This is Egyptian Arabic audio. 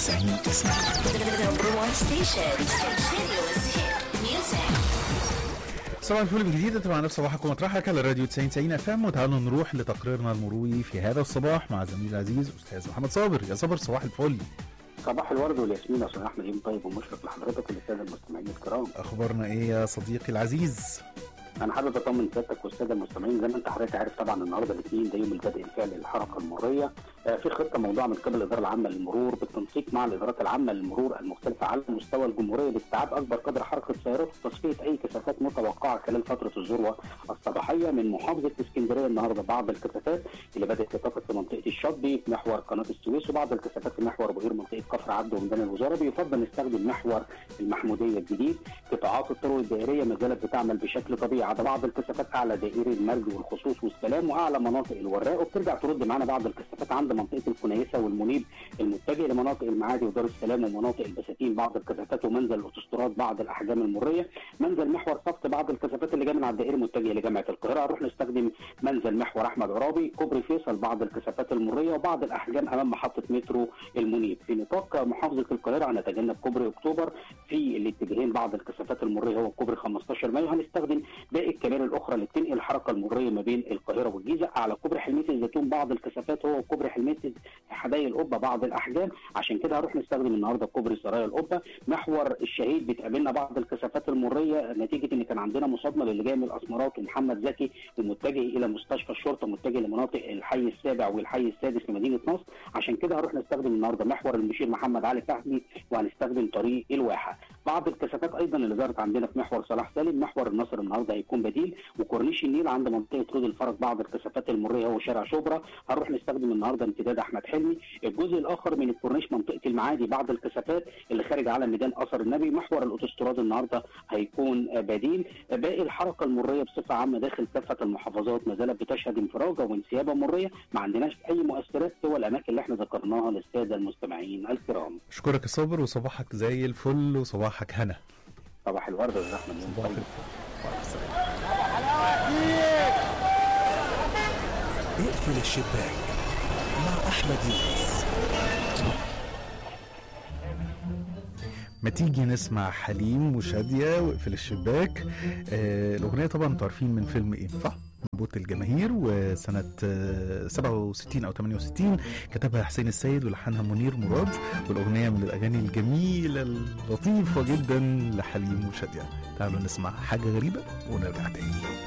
90 90 number one station. Continuous hit music. صباح الفل من جديد انت مع نفس صباحكم مطرحك على راديو 90 90 اف ام وتعالوا نروح لتقريرنا المروي في هذا الصباح مع زميلي العزيز استاذ محمد صابر يا صابر صباح الفل صباح الورد والياسمين يا استاذ احمد يوم طيب ومشرق لحضرتك وللساده المستمعين الكرام اخبارنا ايه يا صديقي العزيز انا حابب اطمن سيادتك والساده المستمعين زي ما انت حضرتك عارف طبعا النهارده الاثنين ده يوم البدء الفعلي للحركه المريه آه، في خطه موضوعه من قبل الاداره العامه للمرور بالتنسيق مع الادارات العامه للمرور المختلفه على مستوى الجمهوريه لاستيعاب اكبر قدر حركه سيارات وتصفيه اي كثافات متوقعه خلال فتره الذروه الصباحيه من محافظه اسكندريه النهارده بعض الكثافات اللي بدات تتفق في منطقه الشاطبي في محور قناه السويس وبعض الكثافات في محور بؤير منطقه كفر عبده وميدان الوزاره بيفضل نستخدم محور المحموديه الجديد قطاعات الطرق الدائريه ما زالت بتعمل بشكل طبيعي على بعض الكثافات اعلى دائري المرج والخصوص والسلام واعلى مناطق الوراق وبترجع ترد معانا بعض الكثافات عند منطقه الكنيسه والمنيب المتجه لمناطق المعادي ودار السلام ومناطق البساتين بعض الكثافات ومنزل الاوتوستراد بعض الاحجام المريه منزل محور صفت بعض الكثافات اللي جايه من على الدائري متجه لجامعه القاهره هنروح نستخدم منزل محور احمد عرابي كوبري فيصل بعض الكثافات المريه وبعض الاحجام امام محطه مترو المنيب في نطاق محافظه القاهره هنتجنب كوبري اكتوبر في الاتجاهين بعض الكثافات المريه هو كوبري 15 مايو هنستخدم باقي الكباري الاخرى اللي بتنقل الحركه المريه ما بين القاهره والجيزه على كوبري حلميه الزيتون بعض الكثافات هو كوبري حلميه حدائق القبه بعض الاحجام عشان كده هنروح نستخدم النهارده كوبري سرايا القبه محور الشهيد بتقابلنا بعض الكثافات المريه نتيجه ان كان عندنا مصادمه للي جاي من الاسمرات ومحمد زكي ومتجه الى مستشفى الشرطه متجه لمناطق الحي السابع والحي السادس في مدينه نصر عشان كده هنروح نستخدم النهارده محور المشير محمد علي فهمي وهنستخدم طريق الواحه بعض الكثافات ايضا اللي ظهرت عندنا في محور صلاح سالم محور النصر النهارده هيكون بديل وكورنيش النيل عند منطقه رود الفرج بعض الكثافات المريه هو شارع شبرا هنروح نستخدم النهارده امتداد احمد حلمي الجزء الاخر من الكورنيش منطقه المعادي بعض الكثافات اللي خارج على ميدان اثر النبي محور الاوتوستراد النهارده هيكون بديل باقي الحركه المريه بصفه عامه داخل كافه المحافظات ما زالت بتشهد انفراجه وانسيابه مريه ما عندناش اي مؤثرات سوى الاماكن اللي احنا ذكرناها للساده المستمعين الكرام اشكرك يا صابر وصباحك زي الفل وصباحك هنا صباح الورد يا احمد يوم صباح طيب. الفل اقفل الشباك مع احمد يونس ما تيجي نسمع حليم وشادية واقفل الشباك آه الأغنية طبعا انتوا عارفين من فيلم ايه صح؟ بوت الجماهير وسنة آه، 67 أو 68 كتبها حسين السيد ولحنها منير مراد والأغنية من الأغاني الجميلة اللطيفة جدا لحليم وشادية تعالوا نسمع حاجة غريبة ونرجع تاني